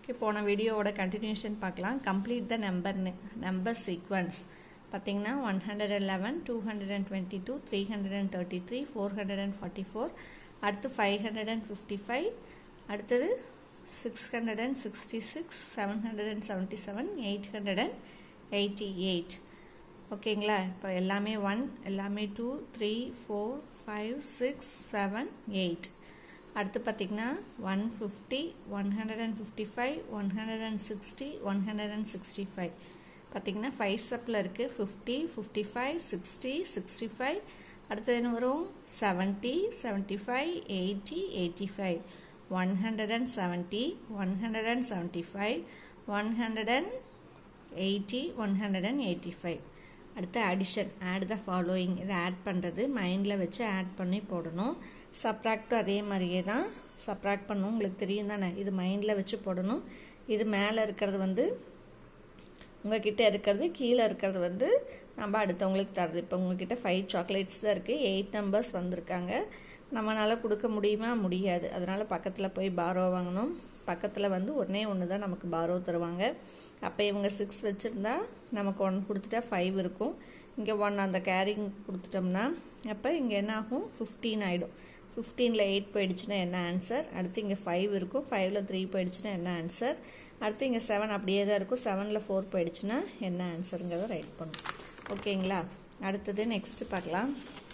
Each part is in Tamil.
ஓகே போன வீடியோவோட கண்டினியூஷன் பார்க்கலாம் complete the number number sequence பார்த்தீங்கன்னா one hundred and eleven two hundred and twenty two three hundred and thirty three four hundred and forty four அடுத்து five hundred and fifty five அடுத்தது six hundred and sixty six seven hundred and seventy seven eight hundred and eighty eight ஓகேங்களா இப்போ எல்லாமே ஒன் எல்லாமே two three four five six seven eight அடுத்து பார்த்தீங்கன்னா one fifty one hundred and fifty five one hundred and sixty one hundred and sixty five பார்த்தீங்கன்னா ஃபைவ் ஸ்டெப்பில் இருக்குது fifty fifty five sixty sixty five அடுத்தது என்ன வரும் seventy seventy five eighty eighty five one hundred and seventy one hundred and seventy five one hundred and eighty one hundred and eighty five அடுத்து அடிஷன் ஆட் த ஃபாலோயிங் இதை ஆட் பண்ணுறது மைண்டில் வச்சு ஆட் பண்ணி போடணும் சப்ராக்டும் அதே மாதிரியே தான் சப்ராக்ட் பண்ணணும் உங்களுக்கு தெரியும் தானே இது மைண்டில் வச்சு போடணும் இது மேலே இருக்கிறது வந்து உங்ககிட்ட இருக்கிறது கீழே இருக்கிறது வந்து நம்ம அடுத்தவங்களுக்கு தருது இப்போ உங்ககிட்ட ஃபைவ் சாக்லேட்ஸ் தான் இருக்குது எயிட் நம்பர்ஸ் வந்திருக்காங்க நம்மளால் கொடுக்க முடியுமா முடியாது அதனால் பக்கத்தில் போய் பாரோ வாங்கணும் பக்கத்தில் வந்து ஒன்றே ஒன்று தான் நமக்கு பாரோ தருவாங்க அப்போ இவங்க சிக்ஸ் வச்சுருந்தா நமக்கு ஒன் கொடுத்துட்டா ஃபைவ் இருக்கும் இங்கே ஒன் அந்த கேரிங் கொடுத்துட்டோம்னா அப்போ இங்கே என்ன ஆகும் ஃபிஃப்டீன் ஆகிடும் ஃபிஃப்டீனில் எயிட் போயிடுச்சுன்னா என்ன ஆன்சர் அடுத்து இங்கே ஃபைவ் இருக்கும் ஃபைவ்ல த்ரீ போயிடுச்சுன்னா என்ன ஆன்சர் அடுத்து இங்கே செவன் அப்படியே தான் இருக்கும் செவனில் ஃபோர் போயிடுச்சுன்னா என்ன ஆன்சருங்கிறத ரைட் பண்ணும் ஓகேங்களா அடுத்தது நெக்ஸ்ட் பார்க்கலாம்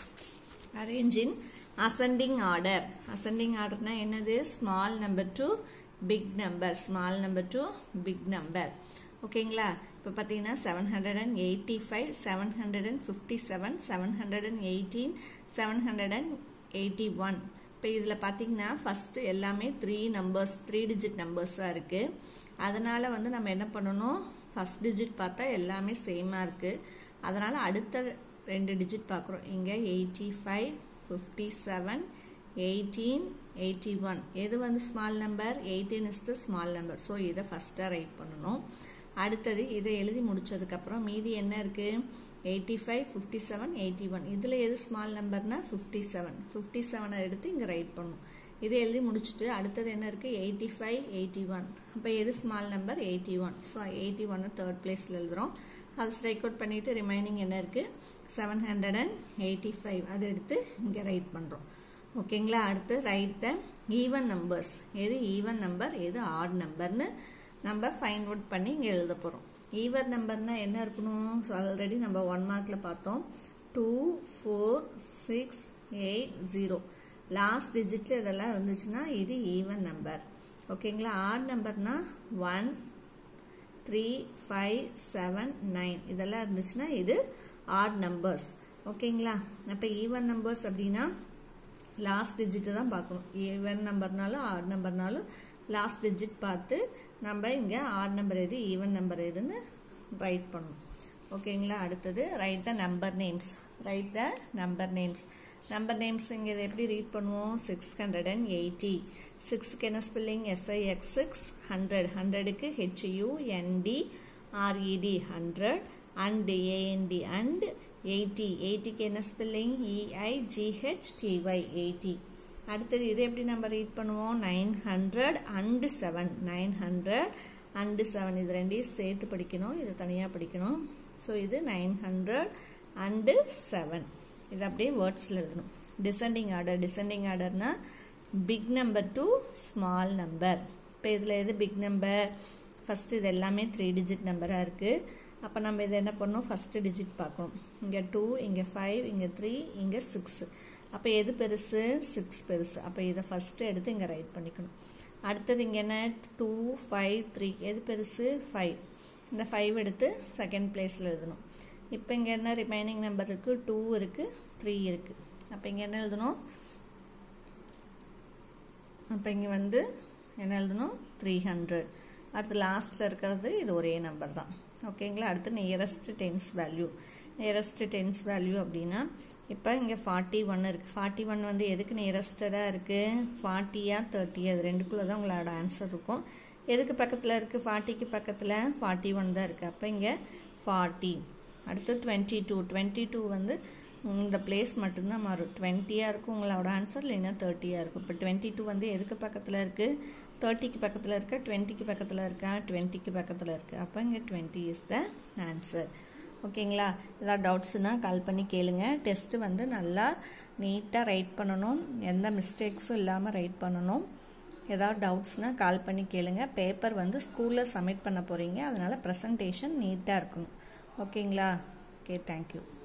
அரேஞ்சின் அசெண்டிங் ஆர்டர் அசெண்டிங் ஆர்டர்னா என்னது small number to big number small number to big number ஓகேங்களா இப்போ பார்த்தீங்கன்னா seven hundred and eighty five seven hundred and fifty seven seven hundred and eighteen seven hundred and eighty one இப்போ இதில் பார்த்தீங்கன்னா ஃபஸ்ட்டு எல்லாமே த்ரீ நம்பர்ஸ் த்ரீ டிஜிட் நம்பர்ஸாக இருக்குது அதனால் வந்து நம்ம என்ன பண்ணணும் ஃபஸ்ட் டிஜிட் பார்த்தா எல்லாமே சேமாக இருக்குது அதனால் அடுத்த ரெண்டு டிஜிட் பார்க்குறோம் இங்கே eighty five fifty seven eighteen eighty one எது வந்து small number eighteen is the small number so இதை ஃபஸ்ட்டாக ரைட் பண்ணணும் அடுத்தது இதை எழுதி முடிச்சதுக்கப்புறம் மீதி என்ன இருக்குது eighty five fifty seven eighty one இதில் எது ஸ்மால் நம்பர்னா ஃபிஃப்டி செவன் ஃபிஃப்டி செவனை எடுத்து இங்கே ரைட் பண்ணணும் இதை எழுதி முடிச்சுட்டு அடுத்தது என்ன இருக்குது எயிட்டி ஃபைவ் எயிட்டி ஒன் அப்போ எது small number eighty one so eighty ஒன்னு தேர்ட் பிளேஸில் எழுதுகிறோம் அதை ஸ்ட்ரைக் அவுட் பண்ணிவிட்டு ரிமைனிங் என்ன இருக்குது seven hundred and eighty five அதை எடுத்து இங்கே ரைட் பண்ணுறோம் ஓகேங்களா அடுத்து ரைட் த ஈவன் நம்பர்ஸ் எது ஈவன் நம்பர் எது ஆட் நம்பர்னு நம்ம ஃபைண்ட் அவுட் பண்ணி இங்கே எழுத போகிறோம் ஈவன் நம்பர்னா என்ன இருக்கணும் ஆல்ரெடி நம்ம ஒன் மார்க்கில் பார்த்தோம் two four six eight zero last டிஜிட்ல இதெல்லாம் இருந்துச்சுன்னா இது ஈவன் நம்பர் ஓகேங்களா ஆட் நம்பர்னா one three five seven nine இதெல்லாம் இருந்துச்சுன்னா இது ஆட் நம்பர்ஸ் ஓகேங்களா அப்போ ஈவன் நம்பர்ஸ் அப்படின்னா லாஸ்ட் டிஜிட்டு தான் பார்க்கணும் ஈவன் நம்பர்னாலும் ஆட் நம்பர்னாலும் லாஸ்ட் டிஜிட் பார்த்து நம்ம இங்கே ஆட் நம்பர் எது ஈவன் நம்பர் எதுன்னு ரைட் பண்ணணும் ஓகேங்களா அடுத்தது write the number names write the number names number names இங்கே இதை எப்படி ரீட் பண்ணுவோம் சிக்ஸ் ஹண்ட்ரட் அண்ட் எயிட்டி சிக்ஸ்க்கு என்ன ஸ்பெல்லிங் எஸ்ஐஎக்ஸ் சிக்ஸ் ஹண்ட்ரட் ஹண்ட்ரடுக்கு H U N D R E D hundred and A N D and eighty எயிட்டிக்கு என்ன ஸ்பெல்லிங் இஐஜிஹெச் டிஒய் எயிட்டி அடுத்தது இது எப்படி நம்ம ரீட் பண்ணுவோம் nine hundred and seven nine hundred and seven இது ரெண்டையும் சேர்த்து படிக்கணும் இது தனியாக படிக்கணும் ஸோ இது நைன் ஹண்ட்ரட் அண்டு செவன் இது அப்படியே வேர்ட்ஸில் எழுதணும் டிசெண்டிங் ஆர்டர் டிசெண்டிங் ஆர்டர்னா big number to small number இப்போ இதில் எது பிக் நம்பர் ஃபஸ்ட்டு இது எல்லாமே த்ரீ டிஜிட் நம்பராக இருக்குது அப்போ நம்ம இதை என்ன பண்ணணும் ஃபஸ்ட்டு டிஜிட் பார்க்கணும் இங்கே டூ இங்கே ஃபைவ் இங்கே த்ரீ இங்கே சிக்ஸ் அப்போ எது பெருசு சிக்ஸ் பெருசு அப்போ இதை ஃபஸ்ட்டு எடுத்து இங்கே ரைட் பண்ணிக்கணும் அடுத்தது இங்கே என்ன டூ ஃபைவ் த்ரீ எது பெருசு ஃபைவ் இந்த ஃபைவ் எடுத்து செகண்ட் பிளேஸில் எழுதணும் இப்போ இங்கே என்ன ரிமைனிங் நம்பர் இருக்குது டூ இருக்குது த்ரீ இருக்குது அப்போ இங்கே என்ன எழுதணும் அப்போ இங்கே வந்து என்ன எழுதணும் த்ரீ ஹண்ட்ரட் அடுத்து லாஸ்ட்டில் இருக்கிறது இது ஒரே நம்பர் தான் ஓகேங்களா அடுத்து nearest tens value nearest tens value அப்படின்னா இப்போ இங்கே ஃபார்ட்டி ஒன் இருக்குது ஃபார்ட்டி ஒன் வந்து எதுக்கு நியரஸ்டடாக இருக்குது ஃபார்ட்டியா தேர்ட்டியா அது ரெண்டுக்குள்ளே தான் உங்களோட ஆன்சர் இருக்கும் எதுக்கு பக்கத்தில் இருக்குது ஃபார்ட்டிக்கு பக்கத்தில் ஃபார்ட்டி ஒன் தான் இருக்குது அப்போ இங்கே ஃபார்ட்டி அடுத்து டுவெண்ட்டி டூ டுவெண்ட்டி டூ வந்து இந்த பிளேஸ் மட்டும்தான் மாறும் டுவெண்ட்டியாக இருக்கும் உங்களோட ஆன்சர் இல்லைன்னா தேர்ட்டியாக இருக்கும் இப்போ டுவெண்ட்டி டூ வந்து எதுக்கு பக்கத்தில் இருக்குது தேர்ட்டிக்கு பக்கத்தில் இருக்க டுவெண்ட்டிக்கு பக்கத்தில் இருக்கா டுவெண்ட்டிக்கு பக்கத்தில் இருக்குது அப்போ இங்கே டுவெண்ட்டி இஸ் த ஆன்சர் ஓகேங்களா ஏதாவது டவுட்ஸ்னால் கால் பண்ணி கேளுங்க டெஸ்ட்டு வந்து நல்லா நீட்டாக ரைட் பண்ணணும் எந்த மிஸ்டேக்ஸும் இல்லாமல் ரைட் பண்ணணும் ஏதாவது டவுட்ஸ்னால் கால் பண்ணி கேளுங்க பேப்பர் வந்து ஸ்கூலில் சப்மிட் பண்ண போகிறீங்க அதனால் ப்ரெசன்டேஷன் நீட்டாக இருக்கணும் ஓகேங்களா ஓகே தேங்க்யூ